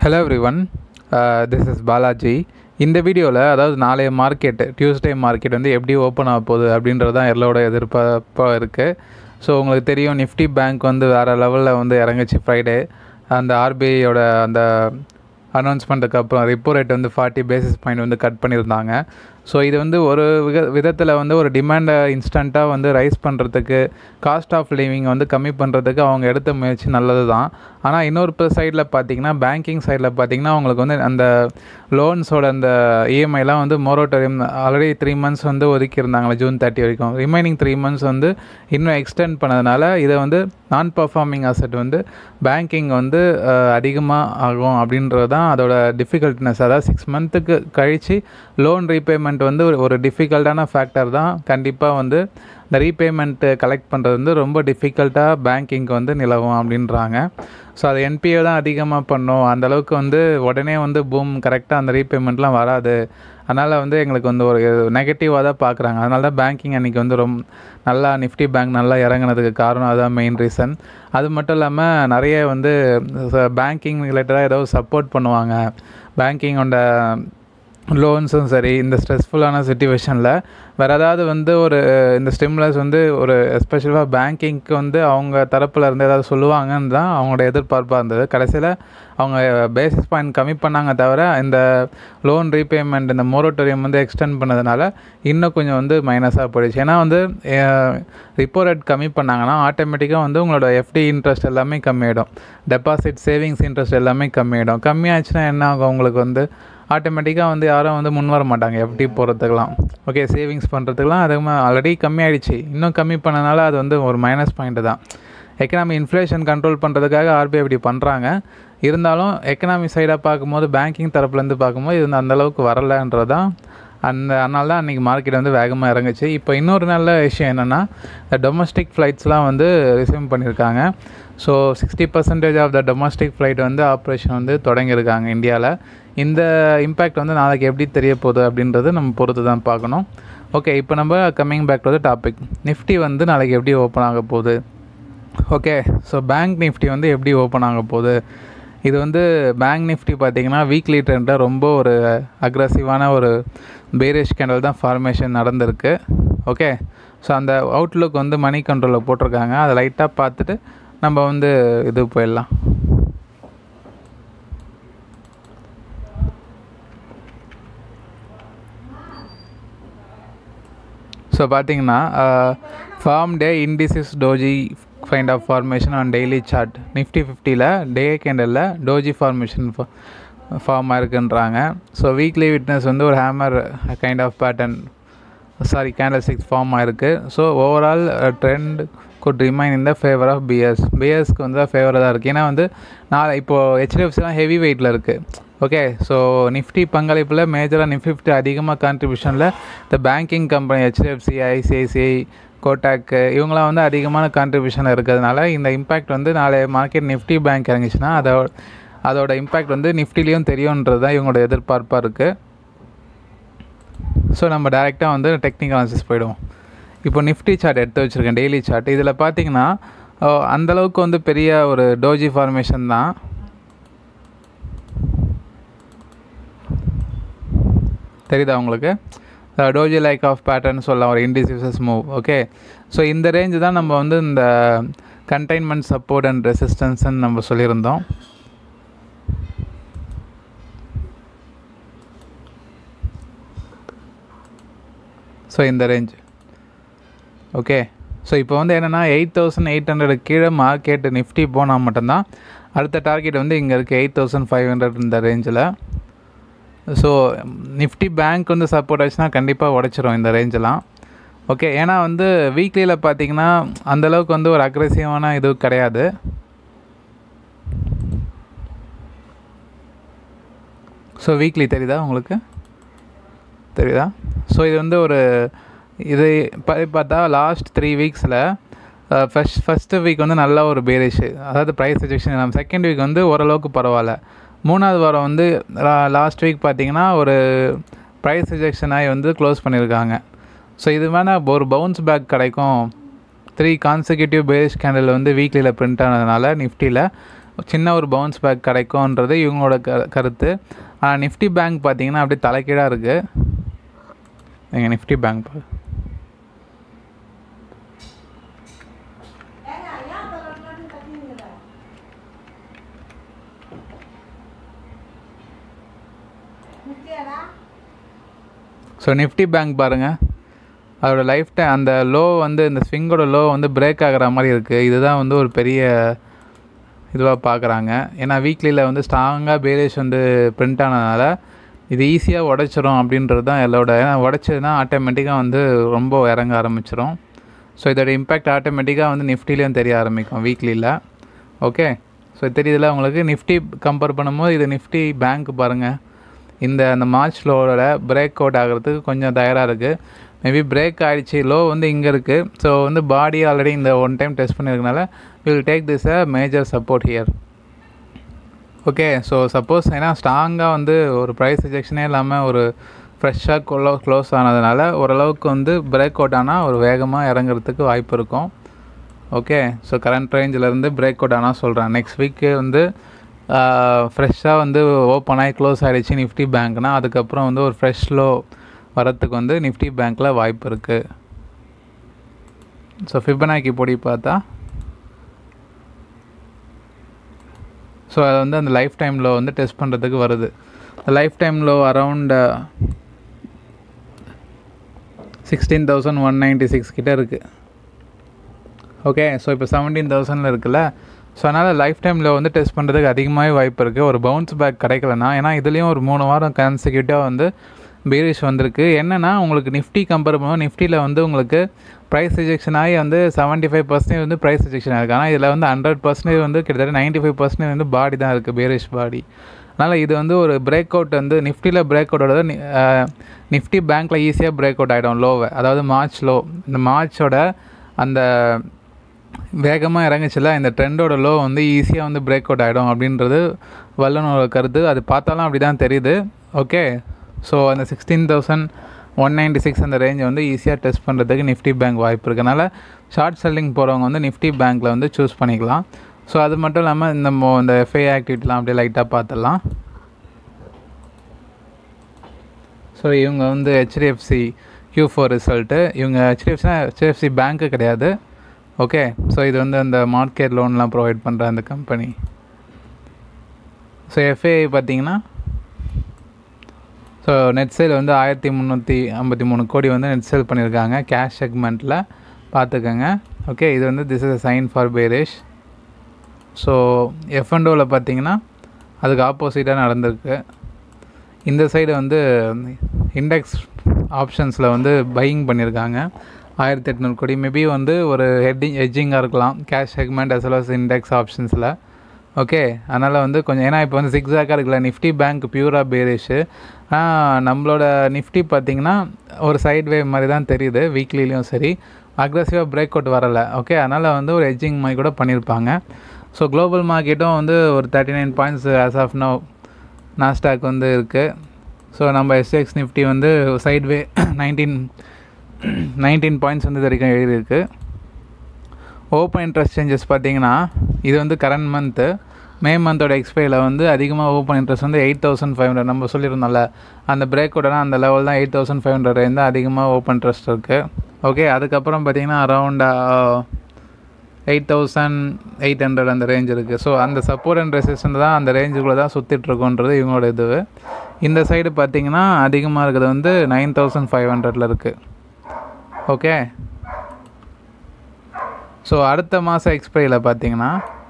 hello everyone this is Balaji இந்த வீடியோவில் அதாவது நாளைய மார்க்கெட் டியூஸ்டே மார்க்கெட் வந்து எப்படி ஓப்பன் ஆக போகுது அப்படின்றது தான் எல்லோட எதிர்பார்ப்பாக இருக்குது ஸோ உங்களுக்கு தெரியும் நிஃப்டி பேங்க் வந்து வேறு லெவலில் வந்து இறங்குச்சு ஃப்ரைடே அந்த ஆர்பிஐயோட அந்த அனௌன்ஸ்மெண்ட்டுக்கு அப்புறம் ரிப்போ ரேட் வந்து ஃபார்ட்டி பேசிஸ் பாயிண்ட் வந்து கட் பண்ணியிருந்தாங்க ஸோ இது வந்து ஒரு வித விதத்தில் வந்து ஒரு டிமாண்டை இன்ஸ்டண்ட்டாக வந்து ரைஸ் பண்ணுறதுக்கு காஸ்ட் ஆஃப் லிவிங் வந்து கம்மி பண்ணுறதுக்கு அவங்க எடுத்த முயற்சி நல்லது தான் ஆனால் இன்னொரு சைடில் பார்த்தீங்கன்னா பேங்கிங் சைடில் பார்த்தீங்கன்னா அவங்களுக்கு வந்து அந்த லோன்ஸோட அந்த இஎம்ஐலாம் வந்து மோரோட்டோரியம் ஆல்ரெடி த்ரீ மந்த்ஸ் வந்து ஒதுக்கியிருந்தாங்களே ஜூன் தேர்ட்டி வரைக்கும் ரிமைனிங் த்ரீ மந்த்ஸ் வந்து இன்னும் எக்ஸ்டெண்ட் பண்ணதுனால இதை வந்து நான் பர்ஃபார்மிங் அசட் வந்து பேங்கிங் வந்து அதிகமாக ஆகும் அப்படின்றது தான் அதோட டிஃபிகல்ட்னஸ் அதாவது சிக்ஸ் மந்த்துக்கு கழித்து லோன் ரீபேமெண்ட் வந்து ஒரு ஒரு டிஃபிகல்ட்டான ஃபேக்டர் தான் கண்டிப்பாக வந்து இந்த ரீபேமெண்ட்டு கலெக்ட் பண்ணுறது வந்து ரொம்ப டிஃபிகல்ட்டாக பேங்கிங்க்கு வந்து நிலவும் அப்படின்றாங்க ஸோ அது என்பிஏ தான் அதிகமாக பண்ணும் அந்தளவுக்கு வந்து உடனே வந்து பூம் கரெக்டாக அந்த ரீபேமெண்ட்லாம் வராது அதனால் வந்து எங்களுக்கு வந்து ஒரு நெகட்டிவாக தான் பார்க்குறாங்க அதனால தான் பேங்கிங் அன்றைக்கி வந்து ரொம்ப நல்லா நிஃப்டி பேங்க் நல்லா இறங்குனதுக்கு காரணம் அதுதான் மெயின் ரீசன் அது மட்டும் இல்லாமல் நிறைய வந்து பேங்கிங் ரிலேட்டடாக ஏதோ சப்போர்ட் பண்ணுவாங்க பேங்கிங்கோட லோன்ஸும் சரி இந்த ஸ்ட்ரெஸ்ஃபுல்லான சுச்சுவேஷனில் வேறு ஏதாவது வந்து ஒரு இந்த ஸ்டிம்லஸ் வந்து ஒரு எஸ்பெஷலாக பேங்கிங்க்கு வந்து அவங்க தரப்பில் இருந்து ஏதாவது சொல்லுவாங்கன்னு தான் அவங்களோட எதிர்பார்ப்பாக இருந்தது கடைசியில் அவங்க பேசிஸ் பாயிண்ட் கம்மி பண்ணாங்க தவிர இந்த லோன் ரீபேமெண்ட் இந்த மோரோட்டோரியம் வந்து எக்ஸ்டெண்ட் பண்ணதுனால இன்னும் கொஞ்சம் வந்து மைனஸாக போயிடுச்சு ஏன்னா வந்து ரிப்போ ரேட் கம்மி பண்ணாங்கன்னா ஆட்டோமேட்டிக்காக வந்து உங்களோட எஃப்டி இன்ட்ரெஸ்ட் எல்லாமே கம்மியாயிடும் டெபாசிட் சேவிங்ஸ் இன்ட்ரெஸ்ட் எல்லாமே கம்மியாயிடும் கம்மியாச்சுன்னா என்ன ஆகும் உங்களுக்கு வந்து ஆட்டோமேட்டிக்காக வந்து யாரும் வந்து முன் வர மாட்டாங்க எஃப்டி போகிறதுக்கெலாம் ஓகே சேவிங்ஸ் பண்ணுறதுக்கெலாம் அதுவுமே ஆல்ரெடி கம்மியாயிடுச்சு இன்னும் கம்மி பண்ணனால அது வந்து ஒரு மைனஸ் பாயிண்ட்டு தான் எக்கனாமி இன்ஃப்ளேஷன் கண்ட்ரோல் பண்ணுறதுக்காக ஆர்பிஐ இப்படி பண்ணுறாங்க இருந்தாலும் எக்கனாமி சைடாக பார்க்கும்போது பேங்கிங் தரப்புலேருந்து பார்க்கும்போது இது வந்து அந்தளவுக்கு வரலைன்றது தான் அந்த அதனால தான் அன்றைக்கி மார்க்கெட் வந்து வேகமாக இறங்குச்சு இப்போ இன்னொரு நல்ல விஷயம் என்னென்னா இந்த டொமஸ்டிக் ஃப்ளைட்ஸ்லாம் வந்து ரிசீவ் பண்ணியிருக்காங்க so sixty percentage of the domestic flight வந்து ஆப்ரேஷன் வந்து தொடங்கியிருக்காங்க இந்தியாவில் இந்த இம்பேக்ட் வந்து நாளைக்கு எப்படி தெரிய போகுது அப்படின்றது நம்ம பொறுத்து தான் பார்க்கணும் ஓகே இப்போ நம்ம coming back to the topic Nifty வந்து நாளைக்கு எப்படி ஓப்பன் ஆக போகுது ஓகே ஸோ பேங்க் நிஃப்டி வந்து எப்படி ஓப்பன் ஆக போகுது இது வந்து பேங்க் நிஃப்டி பார்த்திங்கன்னா வீக்லி ட்ரெண்டில் ரொம்ப ஒரு அக்ரஸிவான ஒரு பேரிஷ் கேண்டல் தான் ஃபார்மேஷன் நடந்திருக்கு ஓகே ஸோ அந்த அவுட்லுக் வந்து மணி கண்ட்ரோலில் போட்டிருக்காங்க அதை லைட்டாக பார்த்துட்டு நம்ம வந்து இது போயிடலாம் ஸோ பார்த்தீங்கன்னா form the indecisive doji kind of formation on daily chart Nifty ஃபிஃப்டியில் டே கேண்டலில் டோஜி ஃபார்மேஷன் ஃபார்ம் ஆயிருக்குன்றாங்க ஸோ வீக்லி விட்னஸ் வந்து ஒரு hammer kind of pattern sorry candle six form ஆயிருக்கு so overall trend could remain in the favour of bears பிஎஸ்க்கு வந்து ஃபேவராக தான் இருக்குது ஏன்னா வந்து நான் இப்போது ஹெச்டிஎஃப்சிலாம் ஹெவி வெயிட்டில் இருக்குது ஓகே ஸோ நிஃப்டி பங்களிப்பில் மேஜராக நிஃப்டி அதிகமாக கான்ட்ரிபியூஷனில் இந்த banking company HDFC ICICI Kotak இவங்களாம் வந்து அதிகமான கான்ட்ரிபியூஷன் இருக்கிறதுனால இந்த இம்பேக்ட் வந்து நாளை மார்க்கெட் நிஃப்டி பேங்க் இறங்கிச்சுன்னா அதோட அதோட இம்பேக்ட் வந்து நிஃப்டிலையும் தெரியுன்றது தான் இவங்களோட எதிர்பார்ப்பாக இருக்குது ஸோ நம்ம டேரெக்டாக வந்து டெக்னிக்கல் அனாலிசிஸ் போயிடுவோம் இப்போ நிஃப்டி சார்ட் எடுத்து வச்சுருக்கேன் டெய்லி சார்ட் இதில் பார்த்தீங்கன்னா அந்தளவுக்கு வந்து பெரிய ஒரு டோஜி ஃபார்மேஷன் தான் தெரியுதா உங்களுக்கு டோஜி லைக் ஆஃப் பேட்டர்ன் சொல்லலாம் ஒரு இண்டிசியூசஸ் மூவ் ஓகே ஸோ இந்த ரேஞ்சு தான் நம்ம வந்து இந்த கண்டெய்ன்மெண்ட் சப்போர்ட் அண்ட் ரெசிஸ்டன்ஸ்ன்னு நம்ம சொல்லியிருந்தோம் ஸோ இந்த ரேஞ்ச் ஓகே ஸோ இப்போ வந்து என்னென்னா எயிட் தௌசண்ட் எயிட் ஹண்ட்ரட் கீழே மார்க்கெட் நிஃப்டி போனால் மட்டும்தான் அடுத்த டார்கெட் வந்து இங்கே இருக்குது எயிட் தௌசண்ட் ஃபைவ் ஹண்ட்ரட் இந்த ரேஞ்சில் ஸோ நிஃப்டி பேங்க் வந்து சப்போர்ட் ஆச்சுன்னா கண்டிப்பாக உடச்சிரும் இந்த ரேஞ்செலாம் ஓகே ஏன்னா வந்து வீக்லியில் பார்த்தீங்கன்னா அந்தளவுக்கு வந்து ஒரு அக்ரெசிவான இது கிடையாது ஸோ வீக்லி தெரியுதா உங்களுக்கு தெரியுதா ஸோ இது வந்து ஒரு இது பார்த்தா லாஸ்ட் த்ரீ வீக்ஸில் ஃபஸ்ட் ஃபஸ்ட்டு வீக் வந்து நல்ல ஒரு பேரிஷ் அதாவது ப்ரைஸ் ரிஜெக்ஷன் இல்லாமல் செகண்ட் வீக் வந்து ஓரளவுக்கு பரவாயில்ல மூணாவது வாரம் வந்து லாஸ்ட் வீக் பார்த்திங்கன்னா ஒரு ப்ரைஸ் ரிஜெக்ஷன் ஆகி வந்து க்ளோஸ் பண்ணியிருக்காங்க ஸோ இது மேலே ஒரு பவுன்ஸ் பேக் கிடைக்கும் த்ரீ கான்சிக்யூட்டிவ் பேரிஷ் கேண்டில் வந்து வீக்லியில் பிரிண்ட் ஆனதுனால நிஃப்டியில் சின்ன ஒரு பவுன்ஸ் பேக் கிடைக்கும்ன்றது இவங்களோட க கருத்து ஆனால் நிஃப்டி பேங்க் பார்த்தீங்கன்னா அப்படியே தலைக்கீழாக இருக்குது எங்கள் நிஃப்டி பேங்க் பா ஸோ நிஃப்டி பேங்க் பாருங்கள் அதோட லைஃப் டைம் அந்த லோ வந்து இந்த ஸ்விங்கோட லோ வந்து பிரேக் ஆகிற மாதிரி இருக்குது இதுதான் வந்து ஒரு பெரிய இதுவாக பார்க்குறாங்க ஏன்னா வீக்லியில் வந்து ஸ்ட்ராங்காக பேரேஜ் வந்து பிரிண்ட் ஆனதுனால இது ஈஸியாக உடைச்சிரும் அப்படின்றது தான் எல்லோட ஏன்னா உடைச்சதுன்னா ஆட்டோமேட்டிக்காக வந்து ரொம்ப இறங்க ஆரம்பிச்சிரும் ஸோ இதோட இம்பேக்ட் ஆட்டோமேட்டிக்காக வந்து நிஃப்டிலையும் தெரிய ஆரம்பிக்கும் வீக்லியில் ஓகே ஸோ தெரியுதுல உங்களுக்கு நிஃப்டி கம்பேர் பண்ணும்போது இது நிஃப்டி பேங்க் பாருங்கள் இந்த அந்த மார்ச் லோவோட பிரேக் அவுட் ஆகிறதுக்கு கொஞ்சம் தயாராக இருக்குது மேபி பிரேக் ஆகிடுச்சு லோ வந்து இங்கே இருக்குது ஸோ வந்து பாடி ஆல்ரெடி இந்த ஒன் டைம் டெஸ்ட் பண்ணியிருக்கனால will take this a major support here okay so suppose ஏன்னா ஸ்ட்ராங்காக வந்து ஒரு ப்ரைஸ் ரிஜெக்ஷனே இல்லாமல் ஒரு ஃப்ரெஷ்ஷாக கொள்ள க்ளோஸ் ஆனதுனால ஓரளவுக்கு வந்து பிரேக் அவுட் ஆனால் ஒரு வேகமாக இறங்குறதுக்கு வாய்ப்பு இருக்கும் ஓகே ஸோ கரண்ட் ரேஞ்சிலேருந்து பிரேக் அவுட் ஆனால் சொல்கிறேன் நெக்ஸ்ட் வீக்கு வந்து ஃப்ரெஷ்ஷாக வந்து ஓப்பன் ஆகி க்ளோஸ் ஆகிடுச்சு நிஃப்டி பேங்க்னால் அதுக்கப்புறம் வந்து ஒரு ஃப்ரெஷ் லோ வரத்துக்கு வந்து நிஃப்டி பேங்க்கில் வாய்ப்பு இருக்குது ஸோ ஃபிபனாக்கி பொடி பார்த்தா ஸோ அது வந்து அந்த லைஃப் டைமில் வந்து டெஸ்ட் பண்ணுறதுக்கு வருது லைஃப் டைமில் around sixteen thousand one ninety six கிட்டே இருக்குது ஓகே ஸோ இப்போ செவன்டீன் தௌசண்டில் இருக்குல்ல ஸோ அதனால் லைஃப் டைமில் வந்து டெஸ்ட் பண்ணுறதுக்கு அதிகமாகவே வாய்ப்பு இருக்குது ஒரு பவுன்ஸ் பேக் கிடைக்கலனா ஏன்னா இதுலேயும் ஒரு மூணு வாரம் கான்சிக்யூட்டிவாக வந்து பீரிஷ் வந்திருக்கு என்னென்னா உங்களுக்கு நிஃப்டி கம்பேர் பண்ணுவோம் நிஃப்டியில் வந்து உங்களுக்கு ப்ரைஸ் ரிஜெக்ஷன் ஆகி வந்து செவன்ட்டி ஃபைவ் பர்சன்டேஜ் வந்து ப்ரைஸ் ரிஜெக்ஷன் ஆகிருக்கு ஆனால் இதில் வந்து ஹண்ட்ரட் பர்சன்டேஜ் வந்து கிட்டத்தட்ட நைன்ட்டி ஃபைவ் பர்சன்டேஜ் வந்து பாடி தான் இருக்குது பேரிஷ் பாடி அதனால் இது வந்து ஒரு பிரேக் அவுட் வந்து நிஃப்டியில் பிரேக் அவுட்டோட நிஃப்டி பேங்க்கில் ஈஸியாக பிரேக் அவுட் ஆகிடும் லோவை அதாவது மார்ச் லோ இந்த மார்ச்சோட அந்த வேகமாக இறங்குச்சுல இந்த ட்ரெண்டோட லோ வந்து ஈஸியாக வந்து பிரேக் அவுட் ஆகிடும் அப்படின்றது வல்லுனோட கருத்து அது பார்த்தாலும் அப்படி தான் தெரியுது ஓகே ஸோ அந்த sixteen thousand one ninety six அந்த ரேஞ்சை வந்து ஈஸியாக டெஸ்ட் பண்ணுறதுக்கு நிஃப்டி பேங்க் வாய்ப்பு இருக்கனால ஷார்ட் செல்லிங் போகிறவங்க வந்து நிஃப்டி பேங்க்கில் வந்து சூஸ் பண்ணிக்கலாம் ஸோ அது மட்டும் இல்லாமல் இந்த மோ இந்த எஃப்ஐ ஆக்டிவிட்டிலாம் அப்படியே லைட்டாக பார்த்துடலாம் ஸோ இவங்க வந்து ஹெச்டிஎஃப்சி கியூ ஃபோர் ரிசல்ட்டு இவங்க ஹெச்டிஎஃப்சினா ஹெச்டிஎஃப்சி பேங்க்கு கிடையாது ஓகே ஸோ இது வந்து அந்த மார்க்கெட் லோன்லாம் ப்ரொவைட் பண்ணுற அந்த கம்பெனி ஸோ எஃப்ஐஐ பார்த்தீங்கன்னா ஸோ நெட் சேல் வந்து ஆயிரத்தி முந்நூற்றி ஐம்பத்தி மூணு கோடி வந்து நெட் சேல் பண்ணியிருக்காங்க கேஷ் செக்மெண்ட்டில் பார்த்துக்கோங்க ஓகே இது வந்து this is a sign for bearish so எஃப்என்டோவில் பார்த்தீங்கன்னா அதுக்கு ஆப்போசிட்டாக நடந்திருக்கு இந்த சைடு வந்து இண்டெக்ஸ் ஆப்ஷன்ஸில் வந்து பையிங் பண்ணியிருக்காங்க ஆயிரத்தி எட்நூறு கோடி மேபி வந்து ஒரு ஹெட்டிங் ஹெட்ஜிங்காக இருக்கலாம் cash segment as well as index ஆப்ஷன்ஸில் ஓகே அதனால் வந்து கொஞ்சம் ஏன்னா இப்போ வந்து சிக்ஸாக்காக இருக்குல்ல நிஃப்டி பேங்க் பியூராக பேரிஷு ஆனால் நம்மளோட நிஃப்டி பார்த்திங்கன்னா ஒரு சைட் வேவ் மாதிரி தான் தெரியுது வீக்லிலையும் சரி அக்ரஸிவாக பிரேக் அவுட் வரலை ஓகே அதனால் வந்து ஒரு எட்ஜிங் மாதிரி கூட பண்ணியிருப்பாங்க ஸோ குளோபல் மார்க்கெட்டும் வந்து ஒரு thirty nine points as of now Nasdaq வந்து இருக்குது ஸோ நம்ம எஸ்எக்ஸ் நிஃப்டி வந்து side way nineteen nineteen points வந்து இது வரைக்கும் எழுதியிருக்கு ஓப்பன் இன்ட்ரெஸ்ட் சேஞ்சஸ் பார்த்தீங்கன்னா இது வந்து கரண்ட் மந்த்து மே மந்தோட எக்ஸ்பைரியில் வந்து அதிகமாக ஓப்பன் இன்ட்ரெஸ்ட் வந்து எயிட் தௌசண்ட் ஃபைவ் ஹண்ட்ரட் நம்ம சொல்லியிருந்தோம்ல அந்த பிரேக் உடனே அந்த லெவல் தான் எயிட் தௌசண்ட் ஃபைவ் ஹண்ட்ரட் இருந்தால் அதிகமாக ஓப்பன் இன்ட்ரெஸ்ட் இருக்குது ஓகே அதுக்கப்புறம் பார்த்தீங்கன்னா around eight thousand eight hundred அந்த ரேஞ்ச் இருக்குது ஸோ அந்த சப்போர்ட் அண்ட் ரெசிஸ்டன்ட் தான் அந்த ரேஞ்சுக்குள்ளே தான் சுற்றிட்டுருக்கோன்றது இவங்களோட இது இந்த சைடு பார்த்தீங்கன்னா அதிகமாக இருக்கிறது வந்து நைன் தௌசண்ட் ஃபைவ் ஹண்ட்ரடில் இருக்குது ஓகே ஸோ அடுத்த மாதம் எக்ஸ்பைரியில் பார்த்தீங்கன்னா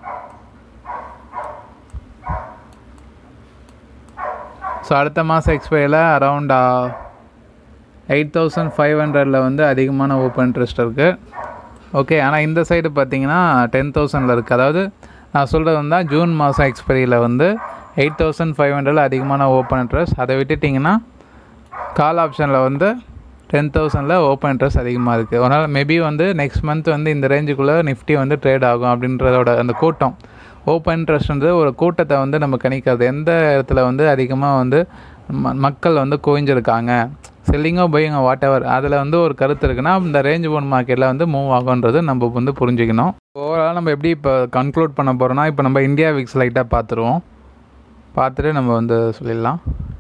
ஸோ அடுத்த மாதம் எக்ஸ்பைரியில் அரவுண்ட் எயிட் தௌசண்ட் ஃபைவ் ஹண்ட்ரடில் வந்து அதிகமான ஓப்பன் இன்ட்ரெஸ்ட் இருக்குது ஓகே ஆனால் இந்த சைடு பார்த்தீங்கன்னா டென் தௌசண்டில் இருக்குது அதாவது நான் சொல்கிறது வந்து ஜூன் மாதம் எக்ஸ்பைரியில் வந்து எயிட் தௌசண்ட் ஃபைவ் ஹண்ட்ரடில் அதிகமான ஓப்பன் இன்ட்ரெஸ்ட் அதை விட்டுட்டிங்கன்னா கால் ஆப்ஷனில் வந்து டென் தௌசண்டில் ஓப்பன் இன்ட்ரெஸ்ட் அதிகமாக இருக்குது அதனால் மேபி வந்து நெக்ஸ்ட் மந்த் வந்து இந்த ரேஞ்சுக்குள்ளே நிஃப்டி வந்து ட்ரேட் ஆகும் அப்படின்றதோட அந்த கூட்டம் ஓப்பன் இன்ட்ரெஸ்ட்ன்றது ஒரு கூட்டத்தை வந்து நம்ம கணிக்கிறது எந்த இடத்துல வந்து அதிகமாக வந்து ம மக்கள் வந்து குவிஞ்சிருக்காங்க செல்லிங்கோ பையிங்கோ வாட் எவர் அதில் வந்து ஒரு கருத்து இருக்குன்னா இந்த ரேஞ்ச் ஒன் மார்க்கெட்டில் வந்து மூவ் ஆகுன்றது நம்ம வந்து புரிஞ்சுக்கணும் ஓவரால் நம்ம எப்படி இப்போ கன்க்ளூட் பண்ண போகிறோம்னா இப்போ நம்ம இந்தியா விக்ஸ் லைட்டாக பார்த்துருவோம் பார்த்துட்டு நம்ம வந்து சொல்லிடலாம்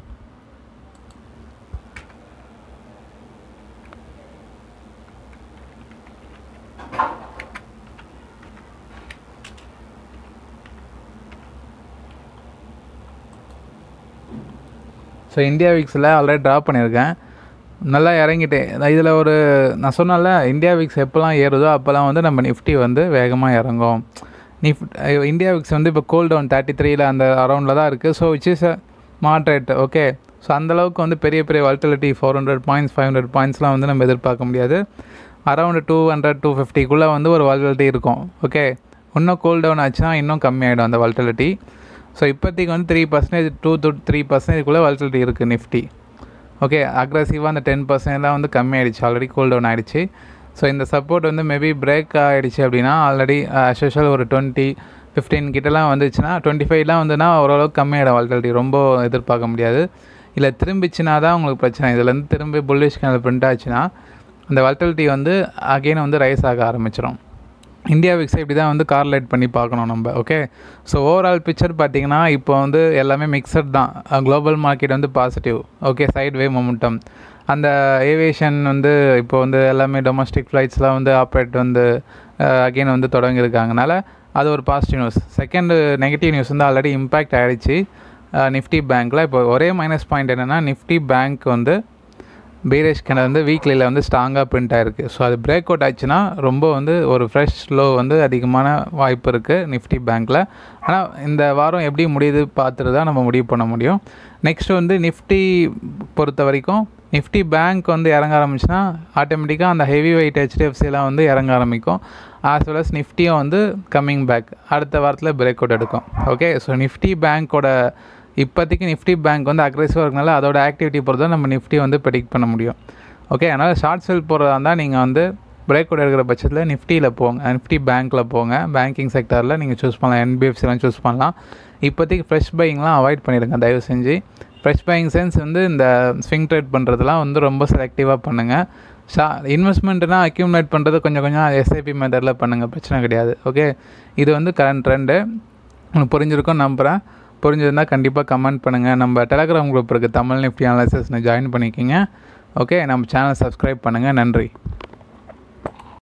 ஸோ இந்தியா வீக்ஸில் ஆல்ரெடி ட்ரா பண்ணியிருக்கேன் நல்லா இறங்கிட்டேன் இதில் ஒரு நான் சொன்னல இந்தியா வீக்ஸ் எப்போல்லாம் ஏறுதோ அப்போல்லாம் வந்து நம்ம நிஃப்டி வந்து வேகமாக இறங்கும் நிஃப் இந்தியா வீக்ஸ் வந்து இப்போ கோல் டவுன் தேர்ட்டி த்ரீல அந்த அரௌண்டில் தான் இருக்குது so which is a moderate okay so அந்தளவுக்கு வந்து பெரிய பெரிய volatility four hundred points five hundred பாயிண்ட்ஸ்லாம் வந்து நம்ம எதிர்பார்க்க முடியாது அரௌண்டு டூ ஹண்ட்ரட் டூ ஃபிஃப்டிக்குள்ளே வந்து ஒரு வால்டிலிட்டி இருக்கும் ஓகே இன்னும் கோல் டவுன் ஆச்சுன்னா இன்னும் கம்மியாயிடும் அந்த வால்டிலிட்டி ஸோ இப்போதைக்கு வந்து three percentage two to three பர்சன்டேஜ்குள்ளே வால்டிலிட்டி இருக்குது நிஃப்டி ஓகே அக்ரஸிவாக அந்த டென் பர்சன்ட்லாம் வந்து கம்மியாயிடுச்சு ஆல்ரெடி கூல் டவுன் ஆகிடுச்சு ஸோ இந்த சப்போர்ட் வந்து மேபி பிரேக் ஆகிடுச்சு அப்படின்னா ஆல்ரெடி அஸ்யூஷுவல் ஒரு டுவெண்ட்டி ஃபிஃப்டீன் கிட்டலாம் வந்துச்சுன்னா டுவெண்ட்டி ஃபைவ்லாம் வந்துன்னா ஓரளவுக்கு கம்மியாயிடும் வால்டிலிட்டி ரொம்ப எதிர்பார்க்க முடியாது இல்லை திரும்பிச்சுனா தான் உங்களுக்கு பிரச்சனை இதுலேருந்து திரும்பி புல்லிஷ் கேனல் பிரிண்ட் ஆச்சுன்னா அந்த வால்டிலிட்டி வந்து அகெயின் வந்து ரைஸ் ஆக ஆரம்பிச்சிடும் இந்தியா விக்ஸை இப்படி தான் வந்து கார்லேட் பண்ணி பார்க்கணும் நம்ம ஓகே ஸோ ஓவரால் பிக்சர் பார்த்தீங்கன்னா இப்போ வந்து எல்லாமே மிக்சட் தான் குளோபல் மார்க்கெட் வந்து positive okay side way momentum அந்த ஏவியேஷன் வந்து இப்போ வந்து எல்லாமே டொமஸ்டிக் ஃப்ளைட்ஸ்லாம் வந்து ஆப்ரேட் வந்து அகெயின் வந்து தொடங்கியிருக்காங்கனால அது ஒரு positive news second negative news வந்து ஆல்ரெடி இம்பேக்ட் ஆகிடுச்சு நிஃப்டி பேங்க்கில் இப்போ ஒரே மைனஸ் பாயிண்ட் என்னென்னா நிஃப்டி பேங்க் வந்து பீரேஷ் கேண்டல் வந்து வீக்லியில் வந்து ஸ்ட்ராங்காக பிரிண்ட் ஆகிருக்கு ஸோ அது பிரேக் அவுட் ஆச்சுன்னா ரொம்ப வந்து ஒரு ஃப்ரெஷ் ஸ்லோ வந்து அதிகமான வாய்ப்பு இருக்குது நிஃப்டி பேங்க்கில் ஆனால் இந்த வாரம் எப்படி முடியுது பார்த்துட்டு தான் நம்ம முடிவு பண்ண முடியும் நெக்ஸ்ட் வந்து நிஃப்டி பொறுத்த வரைக்கும் நிஃப்டி பேங்க் வந்து இறங்க ஆரம்பிச்சுன்னா ஆட்டோமேட்டிக்காக அந்த ஹெவி வெயிட் ஹெச்டிஎஃப்சிலாம் வந்து இறங்க ஆரம்பிக்கும் ஆஸ் வெல் அஸ் நிஃப்டியும் வந்து கம்மிங் பேக் அடுத்த வாரத்தில் பிரேக் அவுட் எடுக்கும் ஓகே ஸோ நிஃப்டி பேங்க்கோட இப்போதைக்கு நிஃப்டி பேங்க் வந்து அக்ரெசிவாக இருக்கனால அதோட ஆக்டிவிட்டி பொறுத்து தான் நம்ம நிஃப்டி வந்து ப்ரெடிக்ட் பண்ண முடியும் ஓகே அதனால் ஷார்ட் செல் போகிறதா இருந்தால் நீங்கள் வந்து பிரேக் அவுட் எடுக்கிற பட்சத்தில் நிஃப்டியில் போங்க நிஃப்டி பேங்க்கில் போங்க பேங்கிங் செக்டரில் நீங்கள் சூஸ் பண்ணலாம் என்பிஎஃப்சிலாம் சூஸ் பண்ணலாம் இப்போதைக்கு ஃப்ரெஷ் பையிங்லாம் அவாய்ட் பண்ணிடுங்க தயவு செஞ்சு ஃப்ரெஷ் பையிங் சென்ஸ் வந்து இந்த ஸ்விங் ட்ரேட் பண்ணுறதுலாம் வந்து ரொம்ப செலக்டிவாக பண்ணுங்கள் ஷா இன்வெஸ்ட்மெண்ட்னா அக்யூமுலேட் பண்ணுறது கொஞ்சம் கொஞ்சம் எஸ்ஐபி மெத்தடில் பண்ணுங்கள் பிரச்சனை கிடையாது ஓகே இது வந்து கரண்ட் ட்ரெண்டு உங்களுக்கு புரிஞ்சிருக்கும் நம்புகிறேன் புரிஞ்சதுன்னா கண்டிப்பாக கமெண்ட் பண்ணுங்கள் நம்ம டெலகிராம் குரூப் இருக்குது தமிழ் நிஃப்டி அனாலிசிஸ்னு ஜாயின் பண்ணிக்கிங்க ஓகே நம்ம சேனல் சப்ஸ்கிரைப் பண்ணுங்கள் நன்றி